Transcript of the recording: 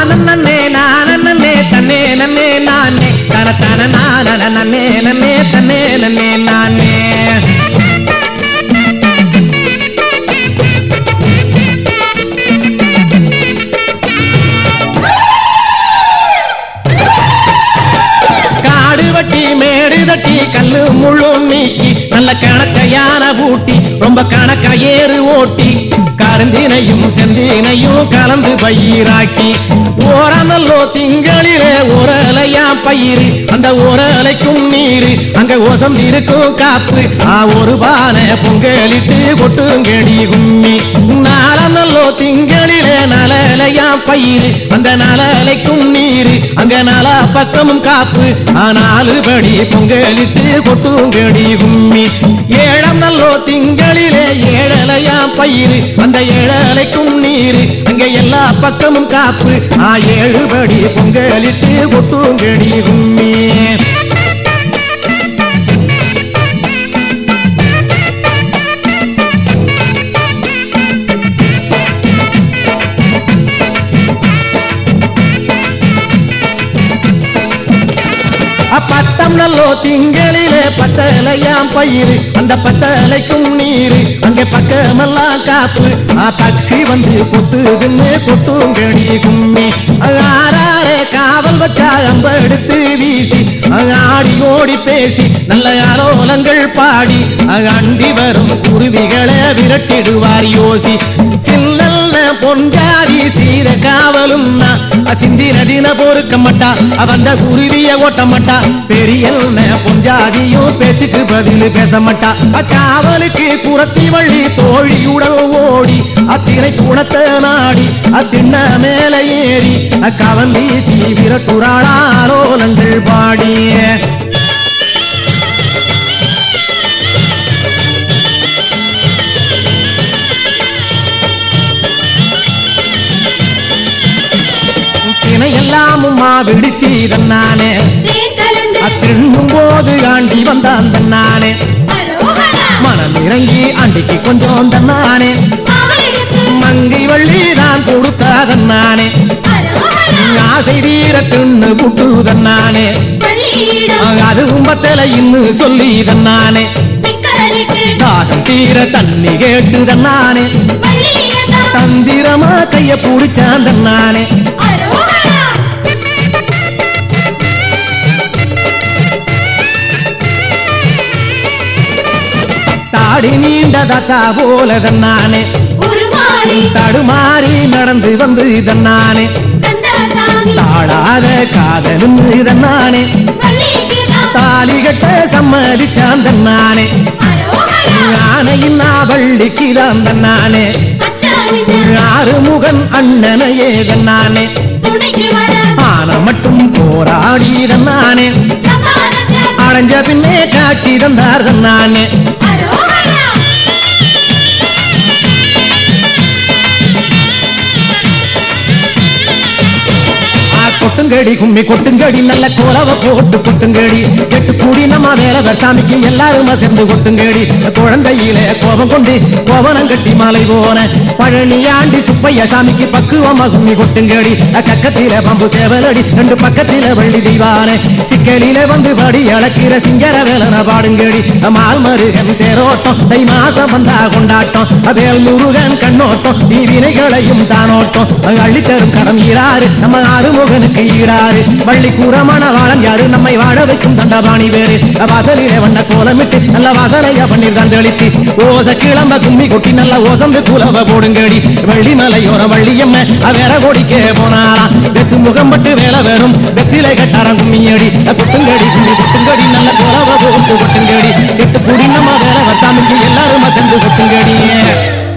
தானே நானே தன்னே நன்னே நானே தன தன நான நன்னே நன்னே தன்னே நன்னே நானே காடு வட்டி மேடு தட்டி கல்லு முள்ளு நீக்கி நல்ல கணக்கையான பூட்டி ரொம்ப கணக்கா ஏறு ஓட்டி கருந்தினையும் செந்தினையும் கலந்து பயிராக்கி ஓரநல்லோ திங்களிலே ஓரலையா பயிறு அந்த ஓரலைக்கும் நீரு அங்க ஓசம் இருக்கும் காப்பு ஆ ஒரு பானை பொங்கலிட்டு கொட்டுங்கடி கும்மி நாளநல்லோ திங்களிலே நலலையா பயிறு அந்த நலலைக்கும் நீரு அங்க நாலா பக்கமும் காப்பு ஆனாலு படி பொங்கலிட்டு கொட்டுங்கடி கும்மி ஏழம் நல்லோ திங்களிலே ஏழலையா பயிறு அந்த ஏழலைக்கும் நீரு அங்க எல்லா பக்கமும் காப்பு ஆ ஏழு படி பொங்கலிட்டு கொட்டுங்கடி கும்மி அப்பட்டம் நல்லோ திங்களிலே பட்டலையாம் பயிறு அந்த பட்டலைக்கும் நீரு அங்கே பக்கமெல்லாம் காப்பு ஆ பக்ஷி வந்து கொத்துதுன்னு கொத்துங்கடி கும்மி ஆறாரே காவல் வச்சா அம்ப எடுத்து வீசி ஆடி ஓடி பேசி நல்ல ஆலோலங்கள் பாடி அண்டி வரும் குருவிகளை விரட்டிடுவார் யோசி சில்லல்ல பொன்ஜாதி சீர காவலும் சிந்தின தின பொறுக்க மாட்டா அவந்த குருவிய ஓட்ட மாட்டா பெரிய பொஞ்சாதியும் பேச்சுக்கு பதில் பேச மாட்டா அக்காவலுக்கு குரத்தி வள்ளி தோழியுடன் ஓடி அத்திரை குணத்தை நாடி அத்திண்ண மேல ஏறி அக்கவன் வீசி விரட்டுராளாலோலங்கள் பாடிய தினை எல்லாமும் மா விடிச்சு தன்னானே தேன் கலந்து அத்திண்ணும் போது ஆண்டி வந்தான் தன்னானே அரோகரா மனம் இறங்கி ஆண்டிக்கு கொஞ்சம் தன்னானே மாவெடுத்து மங்கை வள்ளி நான் கொடுத்தாதன் நானே அரோகரா ஆசை தீர தின்னு புட்டு தன்னானே பள்ளியிடம் அது கும்பத்தில இன்னும் சொல்லி தன்னானே சிக்கலிட்டு தாகம் தீர தண்ணி கேட்டு தன்னானே பள்ளியதான் தந்திரமா கைய புடிச்சான் தன்னானே அரோகரா தாடி நீண்ட தாத்தா போல தன்னானே உருமாறி தடுமாறி நடந்து வந்து தன்னானே கந்தசாமி தாழாத காதலும் தன்னானே பள்ளிக்குதான் தாலி கட்ட சம்மதிச்சான் தன்னானே அரோகரா ஆனையின் வள்ளிக்கு தான் தன்னானே அச்சானிந்து ஆறுமுகன் அண்ணனையே தன்னானே துணைக்கு வர ஆன மட்டும் போராடி தன்னானே சமாதத்தை அடைஞ்ச பின்னே காட்டி தந்தார் தன்னானே அரோகரா ஆ கொட்டுங்கடி கும்மி கொட்டுங்கடி நல்ல கோலவ போட்டு கொட்டுங்கடி எட்டு கூடி நம்ம வேலவர் சாமிக்கு எல்லாரும் சேர்ந்து கொட்டுங்கடி குழந்தையில கோபம் கொண்டு கோவனம் கட்டி மாலை போன பழனி ஆண்டி சுப்பைய சாமிக்கு பக்குவமா கும்மி கொட்டுங்கடி கக்கத்தில பம்பு சேவலடி ரெண்டு பக்கத்தில வள்ளி தெய்வான சிக்கலில வந்து படி அளக்கிற சிங்கர வேலன பாடுங்கடி மால் மருகன் தேரோட்டம் தை மாசம் வந்தா கொண்டாட்டம் அதேல் முருகன் கண்ணோட்டம் நீ வினைகளையும் தானோட்டம் அள்ளித்தரும் கடம் ஈராறு நம்ம ஆறுமுகனுக்கு ஈராறு வள்ளி கூறமான வாழன் யாரு நம்மை வாழ வைக்கும் தண்டபாணி வேறு வாசலிலே வண்ண கோலமிட்டு நல்ல வாசலைய பன்னீர் தந்தளித்து ஓச கிளம்ப கும்மி கொட்டி நல்ல ஓசந்து குலவ போடுங்கடி வள்ளி மலையோர வள்ளியம்ம வேற கோடிக்கே போனாராம் வெத்து முகம் பட்டு வேலை வரும் வெத்திலை கட்டாரம் கும்மியடி கொட்டுங்கடி கும்மி கொட்டுங்கடி நல்ல கோலவ போட்டு கொட்டுங்கடி எட்டு குடி நம்ம வேலை வசாமிக்கு எல்லாரும் சேர்ந்து கொட்டுங்கடி